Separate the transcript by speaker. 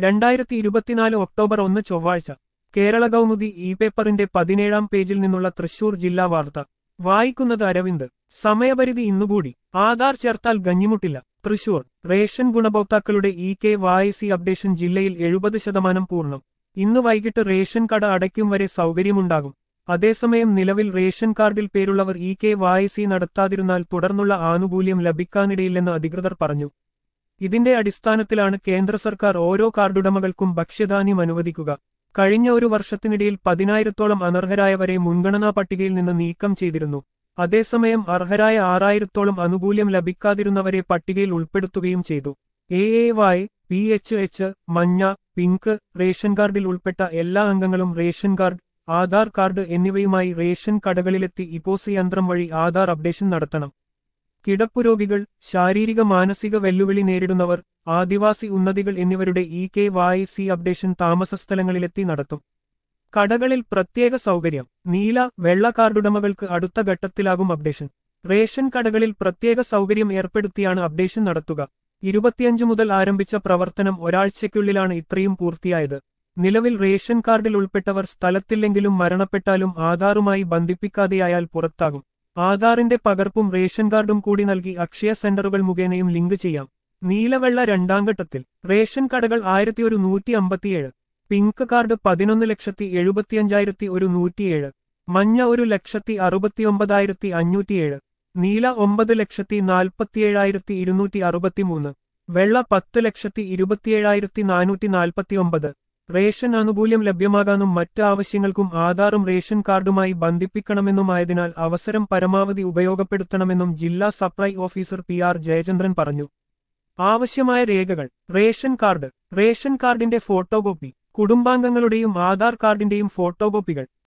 Speaker 1: രണ്ടായിരത്തി ഇരുപത്തിനാല് ഒക്ടോബർ ഒന്ന് ചൊവ്വാഴ്ച കേരള കൗമുദി ഇ പേപ്പറിന്റെ പതിനേഴാം പേജിൽ നിന്നുള്ള തൃശൂർ ജില്ലാ വാർത്ത വായിക്കുന്നത് അരവിന്ദ് സമയപരിധി ഇന്നുകൂടി ആധാർ ചേർത്താൽ ഗഞ്ഞിമുട്ടില്ല തൃശൂർ റേഷൻ ഗുണഭോക്താക്കളുടെ ഇ കെ വായസി അപ്ഡേഷൻ ജില്ലയിൽ എഴുപത് ശതമാനം പൂർണ്ണം ഇന്ന് വൈകിട്ട് റേഷൻ കട അടയ്ക്കും വരെ സൗകര്യമുണ്ടാകും അതേസമയം നിലവിൽ റേഷൻ കാർഡിൽ പേരുള്ളവർ ഇ കെ വായസി നടത്താതിരുന്നാൽ തുടർന്നുള്ള ആനുകൂല്യം ലഭിക്കാനിടയില്ലെന്ന് അധികൃതർ പറഞ്ഞു ഇതിന്റെ അടിസ്ഥാനത്തിലാണ് കേന്ദ്ര സർക്കാർ ഓരോ കാർഡുടമകൾക്കും ഭക്ഷ്യധാന്യം അനുവദിക്കുക കഴിഞ്ഞ ഒരു വർഷത്തിനിടയിൽ പതിനായിരത്തോളം അനർഹരായവരെ മുൻഗണനാ പട്ടികയിൽ നിന്ന് നീക്കം ചെയ്തിരുന്നു അതേസമയം അർഹരായ ആറായിരത്തോളം ആനുകൂല്യം ലഭിക്കാതിരുന്നവരെ പട്ടികയിൽ ഉൾപ്പെടുത്തുകയും ചെയ്തു A A Y P H H മഞ്ഞ പിങ്ക് റേഷൻ കാർഡിൽ ഉൾപ്പെട്ട എല്ലാ അംഗങ്ങളും റേഷൻ കാർഡ് ആധാർ കാർഡ് എന്നിവയുമായി റേഷൻ കടകളിലെത്തി ഇപ്പോസ് യന്ത്രം വഴി ആധാർ അപ്ഡേഷൻ നടത്തണം കിടപ്പുരോഗികൾ ശാരീരിക മാനസിക വെല്ലുവിളി നേരിടുന്നവർ ആദിവാസി ഉന്നതികൾ എന്നിവരുടെ E K Y C updation താമസസ്ഥലങ്ങളിലെത്തി നടത്തും കടകളിൽ പ്രത്യേക സൗകര്യം നീല വെള്ള കാർഡുടമകൾക്ക് അടുത്ത ഘട്ടത്തിലാകും അപ്ഡേഷൻ റേഷൻ കടകളിൽ പ്രത്യേക സൗകര്യം ഏർപ്പെടുത്തിയാണ് അപ്ഡേഷൻ നടത്തുക ഇരുപത്തിയഞ്ച് മുതൽ ആരംഭിച്ച പ്രവർത്തനം ഒരാഴ്ചയ്ക്കുള്ളിലാണ് ഇത്രയും പൂർത്തിയായത് നിലവിൽ റേഷൻ കാർഡിൽ ഉൾപ്പെട്ടവർ സ്ഥലത്തില്ലെങ്കിലും മരണപ്പെട്ടാലും ആധാറുമായി ബന്ധിപ്പിക്കാതെയായാൽ പുറത്താകും ആധാറിന്റെ പകർപ്പും റേഷൻ കാർഡും കൂടി നൽകി അക്ഷയ സെന്ററുകൾ മുഖേനയും ലിങ്ക് ചെയ്യാം നീലവെള്ള രണ്ടാം ഘട്ടത്തിൽ റേഷൻ കടകൾ ആയിരത്തി ഒരു നൂറ്റി അമ്പത്തിയേഴ് പിങ്ക് കാർഡ് പതിനൊന്ന് ലക്ഷത്തി എഴുപത്തിയഞ്ചായിരത്തി ഒരു നൂറ്റിയേഴ് മഞ്ഞ ഒരു ലക്ഷത്തി അറുപത്തിയൊമ്പതായിരത്തി അഞ്ഞൂറ്റിയേഴ് നീല ഒമ്പത് ലക്ഷത്തി നാൽപ്പത്തിയേഴായിരത്തി ഇരുന്നൂറ്റി അറുപത്തിമൂന്ന് വെള്ള പത്ത് ലക്ഷത്തി ഇരുപത്തിയേഴായിരത്തി നാനൂറ്റി നാൽപ്പത്തിയൊമ്പത് റേഷൻ ആനുകൂല്യം ലഭ്യമാകാനും മറ്റ് ആവശ്യങ്ങൾക്കും ആധാറും റേഷൻ കാർഡുമായി ബന്ധിപ്പിക്കണമെന്നുമായതിനാൽ അവസരം പരമാവധി ഉപയോഗപ്പെടുത്തണമെന്നും ജില്ലാ supply officer P R Jayachandran പറഞ്ഞു ആവശ്യമായ രേഖകൾ റേഷൻ കാർഡ് റേഷൻ കാർഡിന്റെ ഫോട്ടോകോപ്പി കുടുംബാംഗങ്ങളുടെയും ആധാർ കാർഡിന്റെയും ഫോട്ടോകോപ്പികൾ